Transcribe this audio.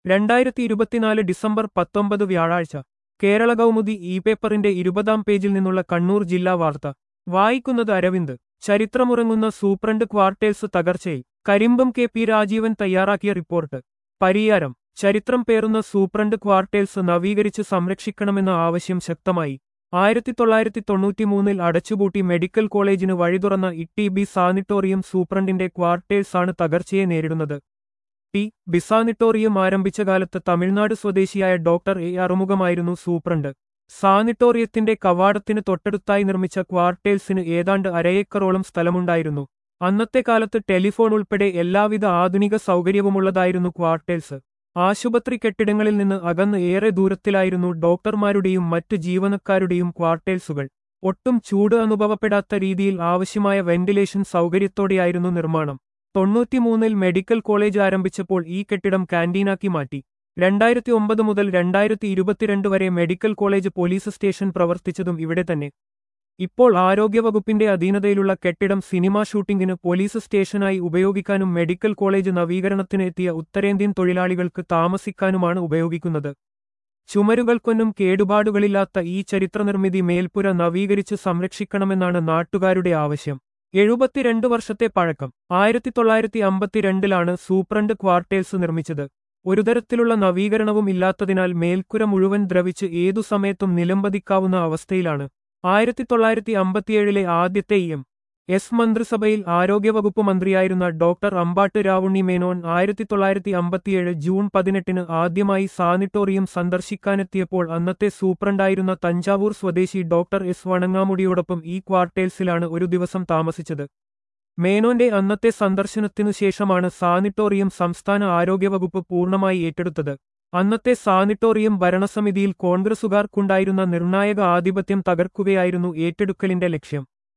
രണ്ടായിരത്തി ഇരുപത്തിനാല് ഡിസംബർ പത്തൊമ്പത് വ്യാഴാഴ്ച കേരള കൗമുദി ഇ പേപ്പറിന്റെ ഇരുപതാം പേജിൽ നിന്നുള്ള കണ്ണൂർ ജില്ലാ വാർത്ത വായിക്കുന്നത് അരവിന്ദ് ചരിത്രമുറങ്ങുന്ന സൂപ്രണ്ട് ക്വാർട്ടേഴ്സ് തകർച്ചയിൽ കരിമ്പം കെ പി രാജീവൻ തയ്യാറാക്കിയ റിപ്പോർട്ട് പരിയാരം ചരിത്രം പേറുന്ന സൂപ്രണ്ട് ക്വാർട്ടേഴ്സ് നവീകരിച്ച് സംരക്ഷിക്കണമെന്ന ആവശ്യം ശക്തമായി ആയിരത്തി തൊള്ളായിരത്തി തൊണ്ണൂറ്റിമൂന്നിൽ അടച്ചുപൂട്ടി മെഡിക്കൽ കോളേജിന് വഴിതുറന്ന ഇ ബി സാനിറ്റോറിയം സൂപ്രണ്ടിന്റെ ക്വാർട്ടേഴ്സാണ് തകർച്ചയെ നേരിടുന്നത് ടി ബിസാനിറ്റോറിയം ആരംഭിച്ച കാലത്ത് തമിഴ്നാട് സ്വദേശിയായ ഡോക്ടർ എ അറുമുഖമായിരുന്നു സൂപ്രണ്ട് സാനിറ്റോറിയത്തിന്റെ കവാടത്തിന് തൊട്ടടുത്തായി നിർമ്മിച്ച ക്വാർട്ടേഴ്സിന് ഏതാണ്ട് അരയേക്കറോളം സ്ഥലമുണ്ടായിരുന്നു അന്നത്തെ കാലത്ത് ടെലിഫോൺ ഉൾപ്പെടെ എല്ലാവിധ ആധുനിക സൗകര്യവുമുള്ളതായിരുന്നു ക്വാർട്ടേഴ്സ് ആശുപത്രി കെട്ടിടങ്ങളിൽ നിന്ന് അകന്ന് ഏറെ ദൂരത്തിലായിരുന്നു ഡോക്ടർമാരുടെയും മറ്റു ജീവനക്കാരുടെയും ക്വാർട്ടേഴ്സുകൾ ഒട്ടും ചൂട് അനുഭവപ്പെടാത്ത രീതിയിൽ ആവശ്യമായ വെന്റിലേഷൻ സൗകര്യത്തോടെയായിരുന്നു നിർമ്മാണം തൊണ്ണൂറ്റിമൂന്നിൽ മെഡിക്കൽ കോളേജ് ആരംഭിച്ചപ്പോൾ ഈ കെട്ടിടം കാന്റീനാക്കി മാറ്റി രണ്ടായിരത്തി ഒമ്പത് മുതൽ രണ്ടായിരത്തി ഇരുപത്തിരണ്ട് വരെ മെഡിക്കൽ കോളേജ് പോലീസ് സ്റ്റേഷൻ പ്രവർത്തിച്ചതും ഇവിടെ തന്നെ ഇപ്പോൾ ആരോഗ്യവകുപ്പിന്റെ അധീനതയിലുള്ള കെട്ടിടം സിനിമാ ഷൂട്ടിംഗിന് പോലീസ് സ്റ്റേഷനായി ഉപയോഗിക്കാനും മെഡിക്കൽ കോളേജ് നവീകരണത്തിന് എത്തിയ ഉത്തരേന്ത്യൻ തൊഴിലാളികൾക്ക് താമസിക്കാനുമാണ് ഉപയോഗിക്കുന്നത് ചുമരുകൾക്കൊന്നും കേടുപാടുകളില്ലാത്ത ഈ ചരിത്രനിർമ്മിതി മേൽപ്പുര നവീകരിച്ച് സംരക്ഷിക്കണമെന്നാണ് നാട്ടുകാരുടെ ആവശ്യം എഴുപത്തിരണ്ട് വർഷത്തെ പഴക്കം ആയിരത്തി തൊള്ളായിരത്തി അമ്പത്തിരണ്ടിലാണ് സൂപ്രണ്ട് ക്വാർട്ടേഴ്സ് നിർമ്മിച്ചത് ഒരു തരത്തിലുള്ള നവീകരണവും ഇല്ലാത്തതിനാൽ മേൽക്കുര മുഴുവൻ ദ്രവിച്ച് ഏതു സമയത്തും നിലംപതിക്കാവുന്ന അവസ്ഥയിലാണ് ആയിരത്തി തൊള്ളായിരത്തി അമ്പത്തിയേഴിലെ ആദ്യത്തെ എം എസ് മന്ത്രിസഭയിൽ ആരോഗ്യവകുപ്പ് മന്ത്രിയായിരുന്ന ഡോക്ടർ അമ്പാട്ട് രാവുണ്ണി മേനോൻ ആയിരത്തി തൊള്ളായിരത്തി അമ്പത്തിയേഴ് ജൂൺ പതിനെട്ടിന് ആദ്യമായി സാനിറ്റോറിയം സന്ദർശിക്കാനെത്തിയപ്പോൾ അന്നത്തെ സൂപ്രണ്ടായിരുന്ന തഞ്ചാവൂർ സ്വദേശി ഡോക്ടർ എസ് വണങ്ങാമുടിയോടൊപ്പം ഈ ക്വാർട്ടേഴ്സിലാണ് ഒരു ദിവസം താമസിച്ചത് മേനോന്റെ അന്നത്തെ സന്ദർശനത്തിനു ശേഷമാണ് സാനിറ്റോറിയം സംസ്ഥാന ആരോഗ്യവകുപ്പ് പൂർണ്ണമായി ഏറ്റെടുത്തത് അന്നത്തെ സാനിറ്റോറിയം ഭരണസമിതിയിൽ കോൺഗ്രസുകാർക്കുണ്ടായിരുന്ന നിർണായക ആധിപത്യം തകർക്കുകയായിരുന്നു ഏറ്റെടുക്കലിന്റെ ലക്ഷ്യം